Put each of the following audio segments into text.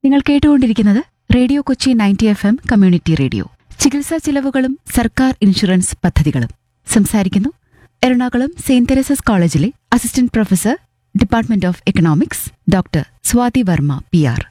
നിങ്ങൾ കേട്ടുകൊണ്ടിരിക്കുന്നത് radio Kochi ninety F M community radio ചികിത്സാ ചിലവുകളും സർക്കാർ ഇൻഷുറൻസ് പദ്ധതികളും സംസാരിക്കുന്നു എറണാകുളം സെയിന്റ് തെരേസസ് കോളേജിലെ assistant professor department of economics doctor Swathi Varma P R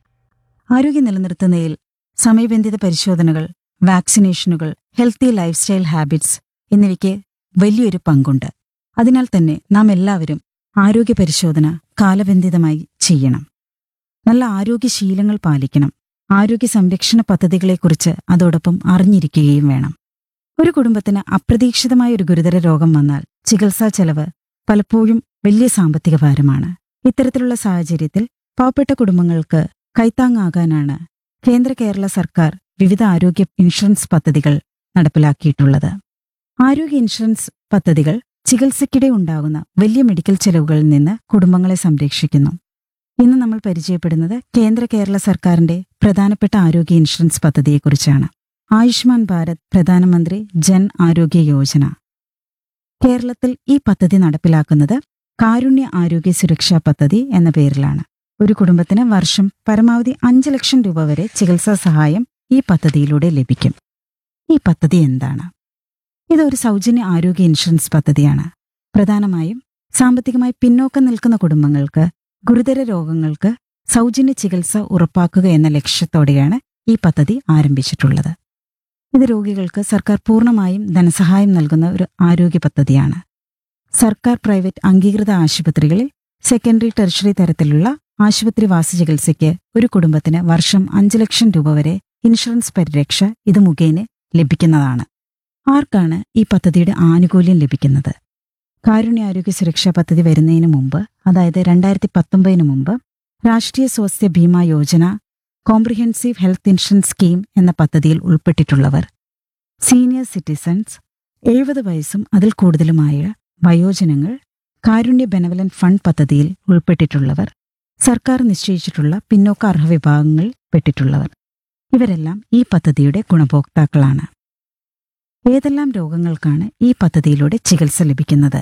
ആരോഗ്യം നിലനിർത്തുന്നതിൽ സമയബന്ധിത പരിശോധനകൾ വാക്സിനേഷനുകൾ ഹെൽത്തി ലൈഫ് സ്റ്റൈൽ ഹാബിറ്റ്സ് എന്നിവയ്ക്ക് വലിയൊരു പങ്കുണ്ട് അതിനാൽ തന്നെ നാം എല്ലാവരും ആരോഗ്യ പരിശോധന കാലബന്ധിതമായി ചെയ്യണം നല്ല ആരോഗ്യശീലങ്ങൾ പാലിക്കണം ആരോഗ്യ സംരക്ഷണ പദ്ധതികളെക്കുറിച്ച് അതോടൊപ്പം അറിഞ്ഞിരിക്കുകയും വേണം ഒരു കുടുംബത്തിന് അപ്രതീക്ഷിതമായ ഒരു ഗുരുതര രോഗം വന്നാൽ ചികിത്സാ ചെലവ് പലപ്പോഴും വലിയ സാമ്പത്തിക ഭാരമാണ് ഇത്തരത്തിലുള്ള സാഹചര്യത്തിൽ പാവപ്പെട്ട കുടുംബങ്ങൾക്ക് കൈത്താങ്ങാകാനാണ് കേന്ദ്ര കേരള സർക്കാർ വിവിധ ആരോഗ്യ ഇൻഷുറൻസ് പദ്ധതികൾ നടപ്പിലാക്കിയിട്ടുള്ളത് ആരോഗ്യ ഇൻഷുറൻസ് പദ്ധതികൾ ചികിത്സയ്ക്കിടെ ഉണ്ടാകുന്ന വലിയ മെഡിക്കൽ ചെലവുകളിൽ നിന്ന് കുടുംബങ്ങളെ സംരക്ഷിക്കുന്നു ഇന്ന് നമ്മൾ പരിചയപ്പെടുന്നത് കേന്ദ്ര കേരള സർക്കാരിന്റെ പ്രധാനപ്പെട്ട ആരോഗ്യ ഇൻഷുറൻസ് പദ്ധതിയെക്കുറിച്ചാണ് ആയുഷ്മാൻ ഭാരത് പ്രധാനമന്ത്രി ജൻ ആരോഗ്യ യോജന കേരളത്തിൽ ഈ പദ്ധതി നടപ്പിലാക്കുന്നത് കാരുണ്യ ആരോഗ്യ സുരക്ഷാ പദ്ധതി എന്ന പേരിലാണ് ഒരു കുടുംബത്തിന് വർഷം പരമാവധി അഞ്ച് ലക്ഷം രൂപ വരെ ചികിത്സാ സഹായം ഈ പദ്ധതിയിലൂടെ ലഭിക്കും ഈ പദ്ധതി എന്താണ് ഇതൊരു സൗജന്യ ആരോഗ്യ ഇൻഷുറൻസ് പദ്ധതിയാണ് പ്രധാനമായും സാമ്പത്തികമായി പിന്നോക്കം നിൽക്കുന്ന കുടുംബങ്ങൾക്ക് ഗുരുതര രോഗങ്ങൾക്ക് സൗജന്യ ചികിത്സ ഉറപ്പാക്കുക എന്ന ലക്ഷ്യത്തോടെയാണ് ഈ പദ്ധതി ആരംഭിച്ചിട്ടുള്ളത് ഇത് രോഗികൾക്ക് സർക്കാർ പൂർണ്ണമായും ധനസഹായം നൽകുന്ന ഒരു ആരോഗ്യ പദ്ധതിയാണ് സർക്കാർ പ്രൈവറ്റ് അംഗീകൃത ആശുപത്രികളിൽ സെക്കൻഡറി ടെറിഷറി തരത്തിലുള്ള ആശുപത്രിവാസ ചികിത്സയ്ക്ക് ഒരു കുടുംബത്തിന് വർഷം അഞ്ച് ലക്ഷം രൂപ വരെ ഇൻഷുറൻസ് പരിരക്ഷ ഇത് മുഖേന ലഭിക്കുന്നതാണ് ആർക്കാണ് ഈ പദ്ധതിയുടെ ആനുകൂല്യം ലഭിക്കുന്നത് കാരുണ്യാരോഗ്യ സുരക്ഷാ പദ്ധതി വരുന്നതിന് മുമ്പ് അതായത് രണ്ടായിരത്തി പത്തൊമ്പതിന് മുമ്പ് Rashtriya Swasthya Bima Yojana comprehensive health insurance scheme എന്ന പദ്ധതിയിൽ ഉൾപ്പെട്ടിട്ടുള്ളവർ സീനിയർ സിറ്റിസൺസ് എഴുപത് വയസ്സും അതിൽ കൂടുതലുമായ വയോജനങ്ങൾ കാരുണ്യ ബെനവലന്റ് ഫണ്ട് പദ്ധതിയിൽ ഉൾപ്പെട്ടിട്ടുള്ളവർ സർക്കാർ നിശ്ചയിച്ചിട്ടുള്ള പിന്നോക്ക അർഹ വിഭാഗങ്ങളിൽ പെട്ടിട്ടുള്ളവർ ഇവരെല്ലാം ഈ പദ്ധതിയുടെ ഗുണഭോക്താക്കളാണ് ഏതെല്ലാം രോഗങ്ങൾക്കാണ് ഈ പദ്ധതിയിലൂടെ ചികിത്സ ലഭിക്കുന്നത്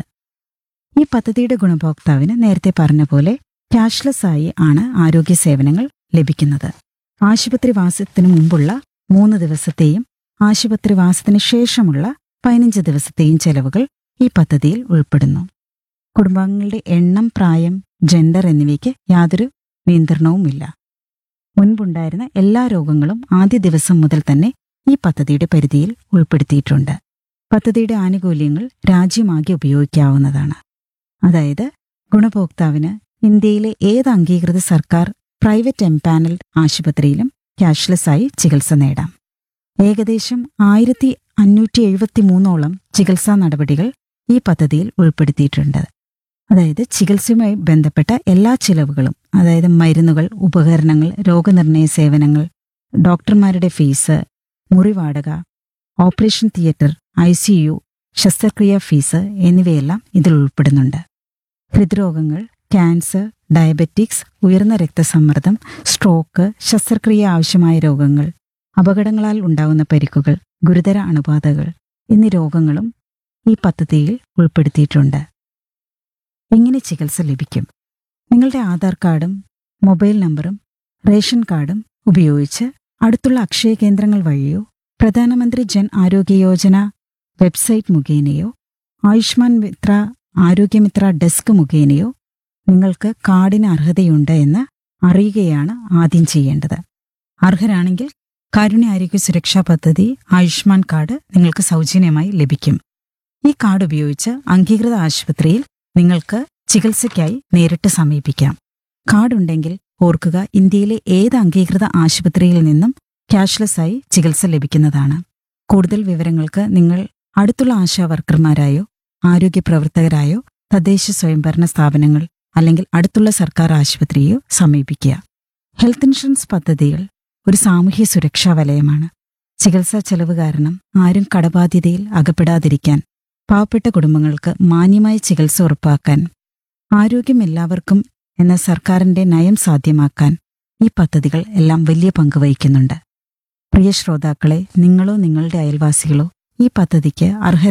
ഈ പദ്ധതിയുടെ ഗുണഭോക്താവിന് നേരത്തെ പറഞ്ഞ പോലെ ക്യാഷ്ലെസ് ആയി ആണ് ആരോഗ്യ സേവനങ്ങൾ ലഭിക്കുന്നത് ആശുപത്രിവാസത്തിനു മുമ്പുള്ള മൂന്ന് ദിവസത്തെയും ആശുപത്രിവാസത്തിന് ശേഷമുള്ള പതിനഞ്ച് ദിവസത്തെയും ചെലവുകൾ ഈ പദ്ധതിയിൽ ഉൾപ്പെടുന്നു കുടുംബാംഗങ്ങളുടെ എണ്ണം പ്രായം ജെൻഡർ എന്നിവയ്ക്ക് യാതൊരു നിയന്ത്രണവുമില്ല മുൻപുണ്ടായിരുന്ന എല്ലാ രോഗങ്ങളും ആദ്യ ദിവസം മുതൽ തന്നെ ഈ പദ്ധതിയുടെ പരിധിയിൽ ഉൾപ്പെടുത്തിയിട്ടുണ്ട് പദ്ധതിയുടെ ആനുകൂല്യങ്ങൾ രാജ്യമാകെ ഉപയോഗിക്കാവുന്നതാണ് അതായത് ഗുണഭോക്താവിന് ഇന്ത്യയിലെ ഏത് അംഗീകൃത സർക്കാർ പ്രൈവറ്റ് എംപാനൽഡ് ആശുപത്രിയിലും ക്യാഷ്ലെസ് ആയി ചികിത്സ നേടാം ഏകദേശം ആയിരത്തി അഞ്ഞൂറ്റി എഴുപത്തി മൂന്നോളം ചികിത്സാ നടപടികൾ ഈ പദ്ധതിയിൽ ഉൾപ്പെടുത്തിയിട്ടുണ്ട് അതായത് ചികിത്സയുമായി ബന്ധപ്പെട്ട എല്ലാ ചിലവുകളും അതായത് മരുന്നുകൾ ഉപകരണങ്ങൾ രോഗനിർണയ സേവനങ്ങൾ ഡോക്ടർമാരുടെ ഫീസ് മുറിവാടക operation theatre I C U ശസ്ത്രക്രിയാ ഫീസ് എന്നിവയെല്ലാം ഇതിൽ ഉൾപ്പെടുന്നുണ്ട് ഹൃദ്രോഗങ്ങൾ ക്യാൻസർ ഡയബറ്റിക്സ് ഉയർന്ന രക്തസമ്മർദ്ദം സ്ട്രോക്ക് ശസ്ത്രക്രിയ ആവശ്യമായ രോഗങ്ങൾ അപകടങ്ങളാൽ ഉണ്ടാകുന്ന പരിക്കുകൾ ഗുരുതര അണുബാധകൾ എന്നീ രോഗങ്ങളും ഈ പദ്ധതിയിൽ ഉൾപ്പെടുത്തിയിട്ടുണ്ട് എങ്ങനെ ചികിത്സ ലഭിക്കും നിങ്ങളുടെ ആധാർ കാർഡും മൊബൈൽ നമ്പറും റേഷൻ കാർഡും ഉപയോഗിച്ച് അടുത്തുള്ള അക്ഷയ കേന്ദ്രങ്ങൾ വഴിയോ പ്രധാനമന്ത്രി ജൻ ആരോഗ്യ യോജന വെബ്സൈറ്റ് മുഖേനയോ ആയുഷ്മാൻ മിത്ര ആരോഗ്യമിത്ര ഡെസ്ക് മുഖേനയോ നിങ്ങൾക്ക് കാർഡിന് അർഹതയുണ്ട് എന്ന് അറിയുകയാണ് ആദ്യം ചെയ്യേണ്ടത് അർഹരാണെങ്കിൽ കാരുണ്യ ആരോഗ്യ സുരക്ഷാ പദ്ധതി ആയുഷ്മാൻ കാർഡ് നിങ്ങൾക്ക് സൗജന്യമായി ലഭിക്കും ഈ കാർഡ് ഉപയോഗിച്ച് അംഗീകൃത ആശുപത്രിയിൽ നിങ്ങൾക്ക് ചികിത്സയ്ക്കായി നേരിട്ട് സമീപിക്കാം കാർഡ് ഉണ്ടെങ്കിൽ ഓർക്കുക ഇന്ത്യയിലെ ഏത് അംഗീകൃത ആശുപത്രിയിൽ നിന്നും ക്യാഷ്ലെസ് ആയി ചികിത്സ ലഭിക്കുന്നതാണ് കൂടുതൽ വിവരങ്ങൾക്ക് നിങ്ങൾ അടുത്തുള്ള ആശാ വർക്കർമാരായോ ആരോഗ്യ പ്രവർത്തകരായോ തദ്ദേശ സ്വയംഭരണ സ്ഥാപനങ്ങൾ അല്ലെങ്കിൽ അടുത്തുള്ള സർക്കാർ ആശുപത്രിയോ സമീപിക്കുക ഹെൽത്ത് ഇൻഷുറൻസ് പദ്ധതികൾ ഒരു സാമൂഹ്യ സുരക്ഷാ വലയമാണ് ചികിത്സാ ചെലവ് കാരണം ആരും കടബാധ്യതയിൽ അകപ്പെടാതിരിക്കാൻ പാവപ്പെട്ട കുടുംബങ്ങൾക്ക് മാന്യമായ ചികിത്സ ഉറപ്പാക്കാൻ ആരോഗ്യം എല്ലാവർക്കും എന്ന സർക്കാരിന്റെ നയം സാധ്യമാക്കാൻ ഈ പദ്ധതികൾ എല്ലാം വലിയ പങ്ക് വഹിക്കുന്നുണ്ട് പ്രിയ ശ്രോതാക്കളെ നിങ്ങളോ നിങ്ങളുടെ അയൽവാസികളോ ഈ പദ്ധതിക്ക് അർഹ